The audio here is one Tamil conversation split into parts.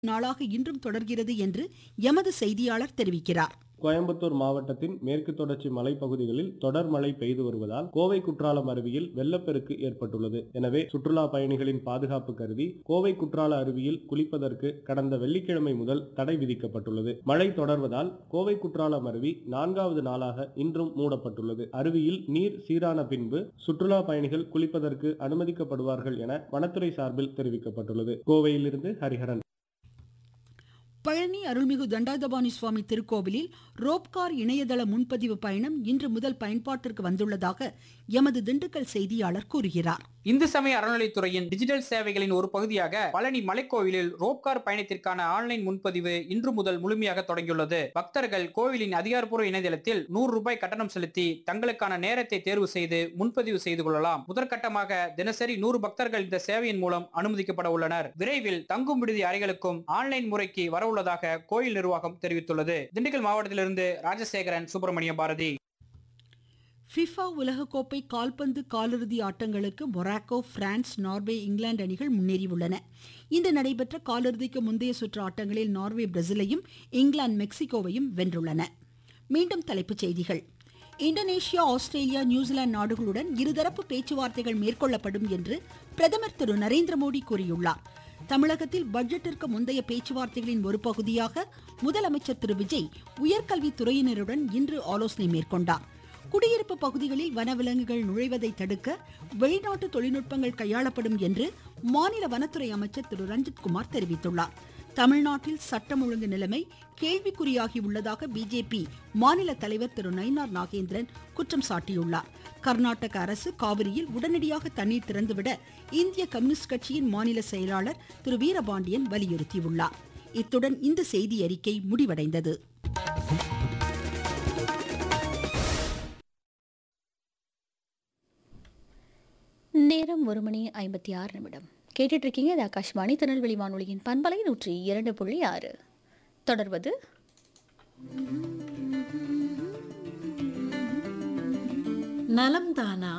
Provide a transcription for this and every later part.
நாளாக இன்றும் தொடர்கிறது என்று எமது செய்தியாளர் தெரிவிக்கிறார் கோயம்புத்தூர் மாவட்டத்தின் மேற்கு தொடர்ச்சி மலைப்பகுதிகளில் தொடர் மழை பெய்து வருவதால் கோவை குற்றாலம் அருவியில் வெள்ளப்பெருக்கு ஏற்பட்டுள்ளது எனவே சுற்றுலா பயணிகளின் பாதுகாப்பு கருதி கோவை குற்றால அருவியில் குளிப்பதற்கு கடந்த வெள்ளிக்கிழமை முதல் தடை விதிக்கப்பட்டுள்ளது மழை தொடர்வதால் கோவை குற்றாலம் அருவி நான்காவது நாளாக இன்றும் மூடப்பட்டுள்ளது அருவியில் நீர் சீரான பின்பு சுற்றுலா பயணிகள் குளிப்பதற்கு அனுமதிக்கப்படுவார்கள் என வனத்துறை சார்பில் தெரிவிக்கப்பட்டுள்ளது கோவையிலிருந்து ஹரிஹரன் பழனி அருள்மிகு தண்டாயுதபாணி சுவாமி திருக்கோவிலில் ரோப்கார் இணையதள முன்பதிவு பயணம் இன்று முதல் பயன்பாட்டிற்கு வந்துள்ளதாக எமது திண்டுக்கல் செய்தியாளர் கூறுகிறார் இந்து சமய அறநிலைத்துறையின் டிஜிட்டல் சேவைகளின் ஒரு பகுதியாக பழனி மலைக்கோவிலில் ரோப்கார் பயணத்திற்கான ஆன்லைன் முன்பதிவு இன்று முதல் முழுமையாக தொடங்கியுள்ளது பக்தர்கள் கோவிலின் அதிகாரப்பூர்வ இணையதளத்தில் நூறு ரூபாய் கட்டணம் செலுத்தி தங்களுக்கான நேரத்தை தேர்வு செய்து முன்பதிவு செய்து கொள்ளலாம் முதற்கட்டமாக தினசரி நூறு பக்தர்கள் இந்த சேவையின் மூலம் அனுமதிக்கப்பட உள்ளனர் விரைவில் தங்கும் விடுதி அறைகளுக்கும் ஆன்லைன் முறைக்கு வரவுள்ளதாக கோயில் நிர்வாகம் தெரிவித்துள்ளது திண்டுக்கல் மாவட்டத்திலிருந்து ராஜசேகரன் சுப்பிரமணிய பாரதி ஃபிஃபா உலகக்கோப்பை கால்பந்து காலிறுதி ஆட்டங்களுக்கு மொராக்கோ பிரான்ஸ் நார்வே இங்கிலாந்து அணிகள் முன்னேறியுள்ளன இன்று நடைபெற்ற காலிறுதிக்கு முந்தைய சுற்று ஆட்டங்களில் நார்வே பிரேசிலையும் இங்கிலாந்து மெக்சிகோவையும் வென்றுள்ளன மீண்டும் தலைப்புச் செய்திகள் இந்தோனேஷியா ஆஸ்திரேலியா நியூசிலாந்து நாடுகளுடன் இருதரப்பு பேச்சுவார்த்தைகள் மேற்கொள்ளப்படும் என்று பிரதமர் திரு நரேந்திர மோடி கூறியுள்ளார் தமிழகத்தில் பட்ஜெட்டிற்கு முந்தைய பேச்சுவார்த்தைகளின் ஒரு பகுதியாக முதலமைச்சர் திரு விஜய் உயர்கல்வித்துறையினருடன் இன்று ஆலோசனை மேற்கொண்டார் குடியிருப்பு பகுதிகளில் வனவிலங்குகள் நுழைவதை தடுக்க வெளிநாட்டு தொழில்நுட்பங்கள் கையாளப்படும் என்று மாநில வனத்துறை அமைச்சர் திரு ரஞ்சித்குமார் தெரிவித்துள்ளார் தமிழ்நாட்டில் சட்டம் ஒழுங்கு நிலைமை கேள்விக்குறியாகி உள்ளதாக பிஜேபி மாநில தலைவர் திரு நயினார் நாகேந்திரன் குற்றம் சாட்டியுள்ளார் கர்நாடக அரசு காவிரியில் உடனடியாக தண்ணீர் திறந்துவிட இந்திய கம்யூனிஸ்ட் கட்சியின் மாநில செயலாளர் திரு வீரபாண்டியன் வலியுறுத்தியுள்ளார் இத்துடன் இந்த செய்தி அறிக்கை முடிவடைந்தது நேரம் ஒரு மணி ஐம்பத்தி ஆறு நிமிடம் கேட்டுட்டு இருக்கீங்க இது ஆகாஷ்வாணி திருநெல்வேலி வானொலியின் பண்பலை நூற்றி இரண்டு புள்ளி ஆறு தொடர்வது நலம் தானா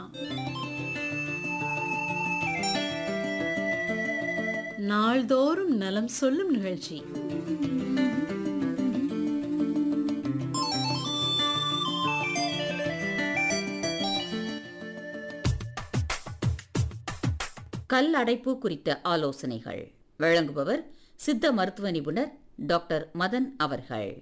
நாள்தோறும் நலம் சொல்லும் நிகழ்ச்சி கல் அடைப்பு குறித்த ஆலோசனைகள் வழங்குபவர் சித்த மருத்துவ நிபுணர் டாக்டர் மதன் அவர்கள்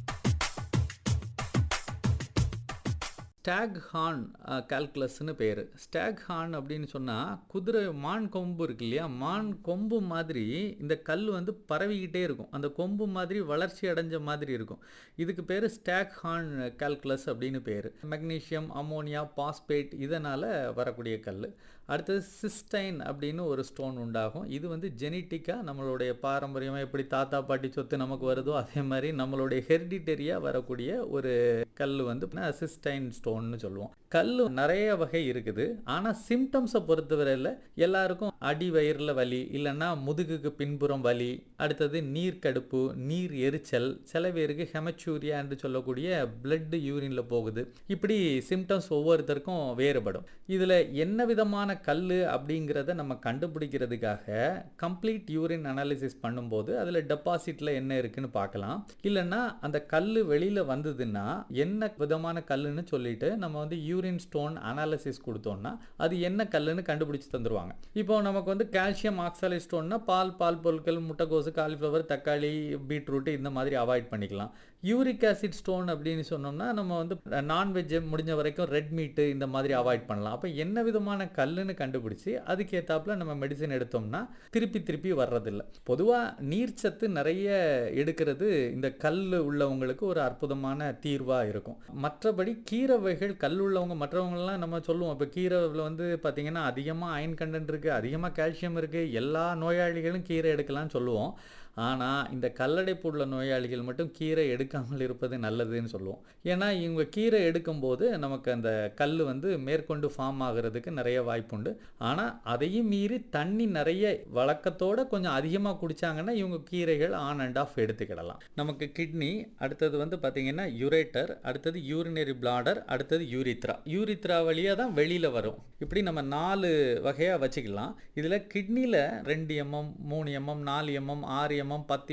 ஸ்டாக் ஹார்ன் கால்குலஸ்னு பேர் ஸ்டாக் ஹார்ன் அப்படின்னு சொன்னால் குதிரை மான் கொம்பு இருக்கு இல்லையா மான் கொம்பு மாதிரி இந்த கல் வந்து பரவிக்கிட்டே இருக்கும் அந்த கொம்பு மாதிரி வளர்ச்சி அடைஞ்ச மாதிரி இருக்கும் இதுக்கு பேர் ஸ்டாக் ஹார்ன் கால்குலஸ் அப்படின்னு பேர் மெக்னீஷியம் அமோனியா பாஸ்பேட் இதனால் வரக்கூடிய கல் அடுத்தது சிஸ்டைன் அப்படின்னு ஒரு ஸ்டோன் உண்டாகும் இது வந்து ஜெனட்டிக்காக நம்மளுடைய பாரம்பரியமாக எப்படி தாத்தா பாட்டி சொத்து நமக்கு வருதோ அதே மாதிரி நம்மளுடைய ஹெரிடிட்டரியாக வரக்கூடிய ஒரு கல் வந்து சிஸ்டைன் ஸ்டோன்னு சொல்லுவோம் கல் நிறைய வகை இருக்குது ஆனால் சிம்டம்ஸை பொறுத்தவரையில் எல்லாருக்கும் அடி வயிறில் வலி இல்லைன்னா முதுகுக்கு பின்புறம் வலி அடுத்தது நீர் கடுப்பு நீர் எரிச்சல் சில பேருக்கு ஹெமச்சூரியா என்று சொல்லக்கூடிய பிளட் யூரினில் போகுது இப்படி சிம்டம்ஸ் ஒவ்வொருத்தருக்கும் வேறுபடும் இதில் என்ன விதமான கல் அப்படிங்கிறத நம்ம கண்டுபிடிக்கிறதுக்காக கம்ப்ளீட் யூரின் அனாலிசிஸ் பண்ணும்போது அதில் டெபாசிட்டில் என்ன இருக்குன்னு பார்க்கலாம் இல்லைன்னா அந்த கல் வெளியில் வந்ததுன்னா என்ன விதமான கல்லுன்னு சொல்லிட்டு நம்ம வந்து யூரின் ஸ்டோன் அனாலிசிஸ் கொடுத்தோம்னா அது என்ன கல்லுன்னு கண்டுபிடிச்சு தந்துருவாங்க இப்போ நமக்கு வந்து கால்சியம் ஆக்சாலைட் ஸ்டோன்னா பால் பால் பொருட்கள் முட்டைக்கோசு காலிஃப்ளவர் தக்காளி பீட்ரூட் இந்த மாதிரி அவாய்ட் பண்ணிக்கலாம் யூரிக் ஆசிட் ஸ்டோன் அப்படின்னு சொன்னோம்னா நம்ம வந்து நான்வெஜ் முடிஞ்ச வரைக்கும் ரெட் மீட்டு இந்த மாதிரி அவாய்ட் பண்ணலாம் அப்போ என்ன விதமான கல்லுன்னு கண்டுபிடிச்சி அதுக்கேற்றாப்புல நம்ம மெடிசன் எடுத்தோம்னா திருப்பி திருப்பி வர்றதில்ல பொதுவாக நீர்ச்சத்து நிறைய எடுக்கிறது இந்த கல் உள்ளவங்களுக்கு ஒரு அற்புதமான தீர்வாக இருக்கும் மற்றபடி கீரை வகைகள் கல் உள்ளவங்க மற்றவங்கலாம் நம்ம சொல்லுவோம் இப்போ கீரைவில் வந்து பார்த்திங்கன்னா அதிகமாக அயன் கண்டென்ட் இருக்குது அதிகமாக கால்சியம் இருக்குது எல்லா நோயாளிகளும் கீரை எடுக்கலாம்னு சொல்லுவோம் ஆனால் இந்த கல்லடைப்பு உள்ள நோயாளிகள் மட்டும் கீரை எடுக்காமல் இருப்பது நல்லதுன்னு சொல்லுவோம் ஏன்னா இவங்க கீரை எடுக்கும்போது நமக்கு அந்த கல் வந்து மேற்கொண்டு ஃபார்ம் ஆகிறதுக்கு நிறைய வாய்ப்புண்டு ஆனால் அதையும் மீறி தண்ணி நிறைய வழக்கத்தோட கொஞ்சம் அதிகமாக குடித்தாங்கன்னா இவங்க கீரைகள் ஆன் அண்ட் ஆஃப் எடுத்துக்கிடலாம் நமக்கு கிட்னி அடுத்தது வந்து பார்த்திங்கன்னா யுரேட்டர் அடுத்தது யூரினரி பிளாடர் அடுத்தது யூரித்ரா யூரித்ரா வழியாக தான் வெளியில் வரும் இப்படி நம்ம நாலு வகையாக வச்சுக்கலாம் இதில் கிட்னியில் ரெண்டு எம்எம் மூணு எம்எம் நாலு எம்எம் ஆறு எம்எம் பத்து